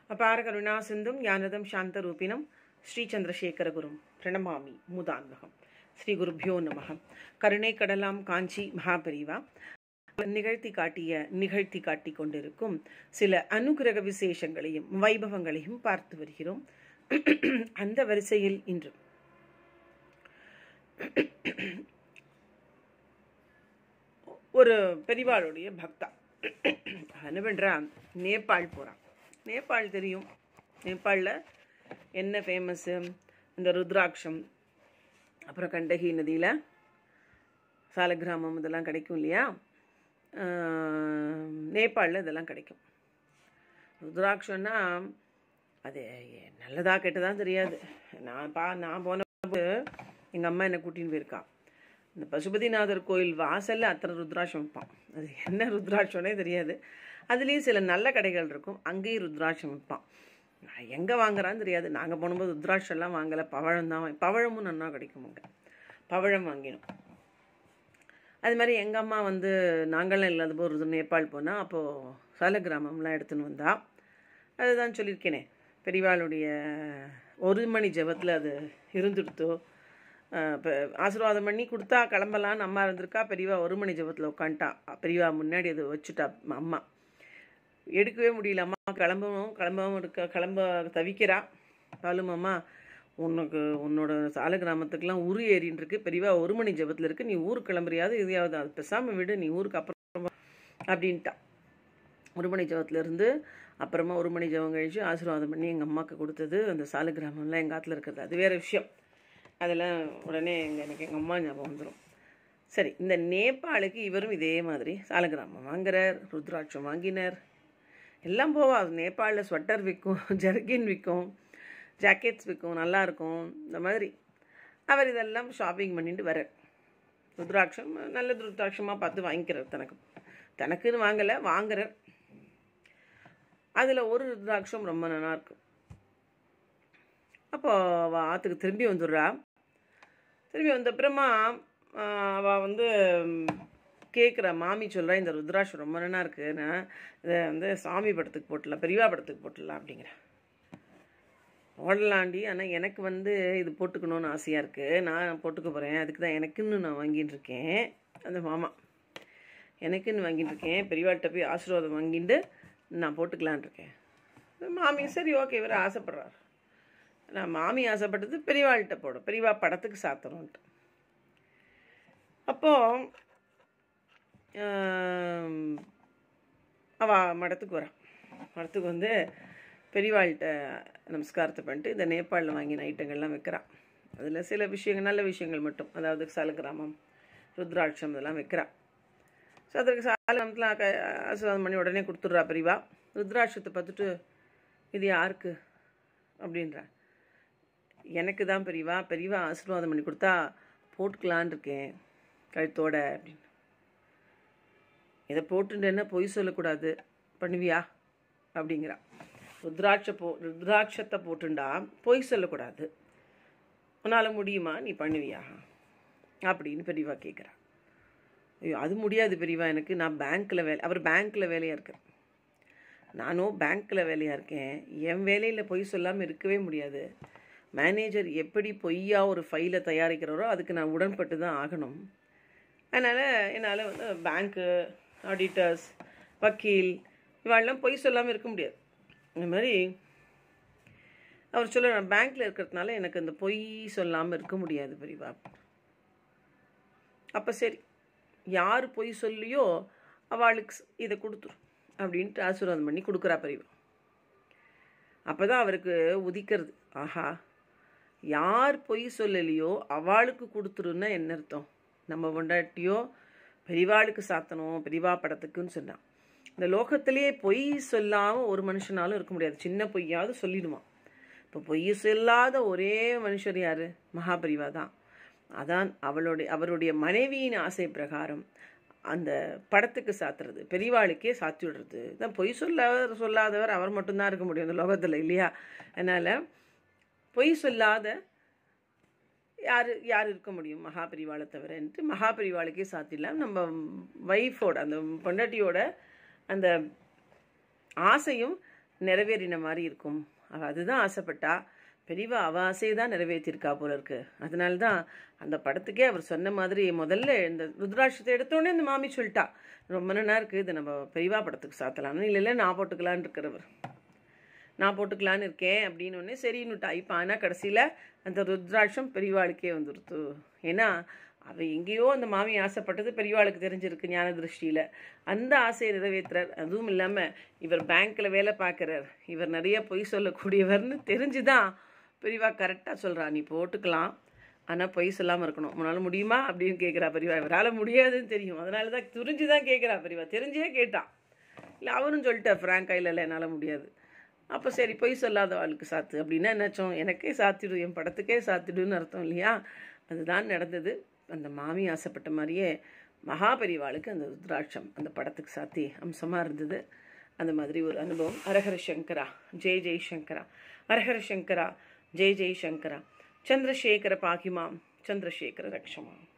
அபார கருணா சிந்தும் ஞானதம் சாந்த ரூபினம் ஸ்ரீ சந்திரசேகர குரும் பிரணமாமி முதான்வகம் ஸ்ரீ குருபியோ நமகம் கருணை கடலாம் காஞ்சி மகாபரிவா நிகழ்த்தி காட்டிய நிகழ்த்தி காட்டி கொண்டிருக்கும் சில அனுகிரக விசேஷங்களையும் வைபவங்களையும் பார்த்து வருகிறோம் அந்த வரிசையில் இன்று ஒரு பெரிவாளுடைய பக்தா என்ன பண்ணுறான் நேபாள் போகிறான் நேபாள் தெரியும் நேபாளில் என்ன ஃபேமஸ்ஸு இந்த ருத்ராட்சம் அப்புறம் கண்டகி நதியில் சாலக்கிராமம் இதெல்லாம் கிடைக்கும் இல்லையா நேபாளில் இதெல்லாம் கிடைக்கும் ருத்ராட்சம்னா அது நல்லதா கெட்டதான் தெரியாது நான் பா நான் போனபோது எங்கள் அம்மா என்னை கூட்டின்னு போயிருக்கா இந்த பசுபதிநாதர் கோயில் வாசலில் அத்தனை ருத்ராட்சம் வைப்பான் அது என்ன ருத்ராட்சம்னே தெரியாது அதுலேயும் சில நல்ல கடைகள் இருக்கும் அங்கேயும் ருத்ராட்சம் வைப்பான் நான் எங்கே வாங்குறான்னு தெரியாது நாங்கள் போகும்போது ருத்ராட்சம்லாம் வாங்கலை பவழம் தான் வாங்கி பவழமும் நல்லா கிடைக்கும் அங்கே பவழம் வாங்கினோம் அது மாதிரி எங்கள் அம்மா வந்து நாங்களாம் இல்லாத போது ஒரு நேபாள் போனால் அப்போது சால கிராமம்லாம் எடுத்துன்னு வந்தா அதுதான் சொல்லியிருக்கேனே பெரியவாளுடைய ஒரு மணி ஜபத்தில் அது இருந்துடுத்தோ இப்போ ஆசீர்வாதம் பண்ணி கொடுத்தா கிளம்பலான்னு அம்மா இருந்திருக்கா பெரியவா ஒரு மணி ஜபத்தில் உட்காந்துட்டா பெரியவா முன்னாடி அது வச்சுட்டா அம்மா எடுக்கவே முடியல அம்மா கிளம்பவும் கிளம்பவும் இருக்க கிளம்ப தவிக்கிறா காலும் அம்மா உனக்கு உன்னோட சால கிராமத்துக்கெலாம் உரு ஏறின்னு இருக்கு பெரியவா ஒரு மணி ஜபத்தில் இருக்குது நீ ஊருக்கு கிளம்புறியாவது இதையாவது அது பேசாமல் விடு நீ ஊருக்கு அப்புறம் அப்படின்ட்டா ஒரு மணி ஜபத்துலேருந்து அப்புறமா ஒரு மணி ஜபம் கழிச்சு ஆசீர்வாதம் பண்ணி எங்கள் அம்மாவுக்கு கொடுத்தது அந்த சால கிராமம்லாம் எங்கள் ஆற்றுல இருக்கிறது அது வேறு விஷயம் அதெல்லாம் உடனே எங்கள் எனக்கு எங்கள் அம்மா ஞாபகம் வந்துடும் சரி இந்த நேபாளுக்கு இவரும் இதே மாதிரி சாலகிராமம் வாங்குறார் ருத்ராட்சம் வாங்கினார் எல்லாம் போவா நேபாளில் ஸ்வெட்டர் விற்கும் ஜர்கின் விற்கும் ஜாக்கெட்ஸ் விற்கும் நல்லாயிருக்கும் இந்த மாதிரி அவர் இதெல்லாம் ஷாப்பிங் பண்ணிட்டு வரார் ருத்ராட்சம் நல்ல ருத்ராட்சமாக பார்த்து வாங்கிக்கிறார் தனக்கு தனக்குன்னு வாங்கலை வாங்குறார் அதில் ஒரு ருத்ராட்சம் ரொம்ப நல்லாயிருக்கும் அப்போ அவள் ஆற்றுக்கு திரும்பி வந்துடுறா திரும்பி வந்த அப்புறமா அவள் வந்து கேட்குறா மாமி சொல்கிறா இந்த ருத்ராட்சம் ரொம்ப நல்லா இருக்குது நான் இதை வந்து சாமி படத்துக்கு போட்டுடலாம் பெரியவா படத்துக்கு போட்டுடலாம் அப்படிங்கிற ஓடலாண்டி ஆனால் எனக்கு வந்து இது போட்டுக்கணும்னு ஆசையாக இருக்குது நான் போட்டுக்க போகிறேன் அதுக்கு தான் எனக்குன்னு நான் வாங்கிட்டு இருக்கேன் அந்த மாமா எனக்குன்னு வாங்கிட்டு இருக்கேன் பெரியவாட்ட போய் ஆசீர்வாதம் வாங்கிட்டு நான் போட்டுக்கலான் இருக்கேன் மாமி சரி ஓகே இவர் ஆசைப்படுறார் நான் மாமி ஆசைப்பட்டது பெரியவாள்கிட்ட போடும் பெரியவா படத்துக்கு சாத்தணும்ன்ட்டு அப்போது அவள் மடத்துக்கு வரான் மடத்துக்கு வந்து பெரியவாள்கிட்ட நமஸ்காரத்தை பண்ணிட்டு இந்த நேபாளில் வாங்கின ஐட்டங்கள்லாம் வைக்கிறான் அதில் சில விஷயங்கள் நல்ல விஷயங்கள் மட்டும் அதாவது சாலகிராமம் ருத்ராட்சம் இதெல்லாம் வைக்கிறான் ஸோ அதற்கு சாலகிராமத்தில் ஆசீர்வாதம் பண்ணி உடனே கொடுத்துட்றா பெரியவா ருத்ராட்சத்தை பார்த்துட்டு இது யாருக்கு அப்படின்றா எனக்கு தான் பெரியவா பெரியவா ஆசீர்வாதம் பண்ணி கொடுத்தா போட்டுக்கலான் இருக்கேன் கழுத்தோட அப்படின்னு இதை போட்டுட்டேன்னா பொய் சொல்லக்கூடாது பண்ணுவியா அப்படிங்கிறா ருத்ராட்ச போ ருத்ராட்சத்தை போட்டுண்டா பொய் சொல்லக்கூடாது உன்னால் முடியுமா நீ பண்ணுவியா அப்படின்னு பெரியவா கேட்குறா ஐயோ அது முடியாது பெரியவா எனக்கு நான் பேங்க்கில் வேலை அவர் பேங்க்கில் வேலையாக இருக்கேன் நானும் பேங்க்கில் வேலையாக இருக்கேன் என் வேலையில் பொய் சொல்லாமல் இருக்கவே முடியாது மேனேஜர் எப்படி பொய்யா ஒரு ஃபைலை தயாரிக்கிறாரோ அதுக்கு நான் உடன்பட்டு தான் ஆகணும் அதனால் என்னால் வந்து பேங்க்கு ஆடிட்டர்ஸ் வக்கீல் இவாளெலாம் பொய் சொல்லாமல் இருக்க முடியாது இந்த மாதிரி அவர் சொல்ல நான் பேங்க்கில் இருக்கிறதுனால எனக்கு அந்த பொய் சொல்லாமல் இருக்க முடியாது பெரியவா அப்போ சரி யார் பொய் சொல்லியோ அவளுக்கு இதை கொடுத்துரும் அப்படின்ட்டு ஆசீர்வாதம் பண்ணி கொடுக்குறா பெரியவா அப்போ தான் அவருக்கு உதிக்கிறது ஆஹா யார் பொய் சொல்லலையோ அவளுக்கு கொடுத்துருன்னா என்ன அர்த்தம் நம்ம பொண்டாட்டியோ பெரிவாளுக்கு சாத்தணும் பெரிவா படத்துக்குன்னு சொன்னான் இந்த லோகத்திலேயே பொய் சொல்லாமல் ஒரு மனுஷனாலும் இருக்க முடியாது சின்ன பொய்யாவது சொல்லிடுவான் இப்போ பொய் சொல்லாத ஒரே மனுஷர் யார் மகாபரிவா தான் அதான் அவளுடைய அவருடைய மனைவியின் ஆசை பிரகாரம் அந்த படத்துக்கு சாத்துறது பெரியவாளுக்கே சாத்தி விடுறது தான் பொய் சொல்ல சொல்லாதவர் அவர் மட்டும்தான் இருக்க முடியும் இந்த லோகத்தில் இல்லையா அதனால் பொய் சொல்லாத யார் யார் இருக்க முடியும் மகாபரிவாளை தவிரன்ட்டு மகாபரிவாளுக்கே சாத்திடலாம் நம்ம ஒய்ஃபோட அந்த பொண்டாட்டியோட அந்த ஆசையும் நிறைவேறின மாதிரி இருக்கும் அவள் அதுதான் ஆசைப்பட்டா பெரியவா அவ ஆசையை தான் நிறைவேற்றிருக்கா போல இருக்கு அதனால தான் அந்த படத்துக்கே அவர் சொன்ன மாதிரி முதல்ல இந்த ருத்ராட்சத்தை எடுத்தோடனே இந்த மாமி சொல்லிட்டா ரொம்ப நல்லா இருக்குது இது நம்ம பெரியவா படத்துக்கு சாத்தலாம்னு இல்லை இல்லை நான் போட்டுக்கலான்னு இருக்கிறவர் நான் போட்டுக்கலான்னு இருக்கேன் அப்படின்னு ஒன்று சரின்னுட்டா இப்போ ஆனால் கடைசியில் அந்த ருத்ராட்சம் பெரியவாளுக்கே வந்துடுத்து ஏன்னா அவள் எங்கேயோ அந்த மாமி ஆசைப்பட்டது பெரியவாளுக்கு தெரிஞ்சிருக்கு ஞான திருஷ்டியில் அந்த ஆசையை நிறைவேற்றுறார் அதுவும் இல்லாமல் இவர் பேங்க்கில் வேலை பார்க்குறார் இவர் நிறைய பொய் சொல்லக்கூடியவர்னு தெரிஞ்சு தான் பெரியவா கரெக்டாக சொல்கிறா நீ போட்டுக்கலாம் ஆனால் பொய் சொல்லாமல் இருக்கணும் உன்னால் முடியுமா அப்படின்னு கேட்குறா பெரியவா இவரால் முடியாதுன்னு தெரியும் அதனால தான் துரிஞ்சு தான் கேட்குறா பெரியவா தெரிஞ்சே கேட்டான் இல்லை அவரும் சொல்லிட்டா ஃப்ராங்காக இல்லை இல்லை என்னால் முடியாது அப்போ சரி பொய் சொல்லாத ஆளுக்கு சாத்து அப்படின்னா என்னாச்சோம் எனக்கே சாத்திடும் என் படத்துக்கே சாத்திடுன்னு அர்த்தம் இல்லையா அதுதான் நடந்தது அந்த மாமி ஆசைப்பட்ட மாதிரியே மகாபரிவாளுக்கு அந்த ருத்ராட்சம் அந்த படத்துக்கு சாத்தி அம்சமாக இருந்தது அந்த மாதிரி ஒரு அனுபவம் அரஹர சங்கரா ஜெய் ஜெய் சங்கரா அரஹர சங்கரா ஜெய் ஜெய் சங்கரா சந்திரசேகர பாகிமாம் சந்திரசேகர ரக்ஷமாம்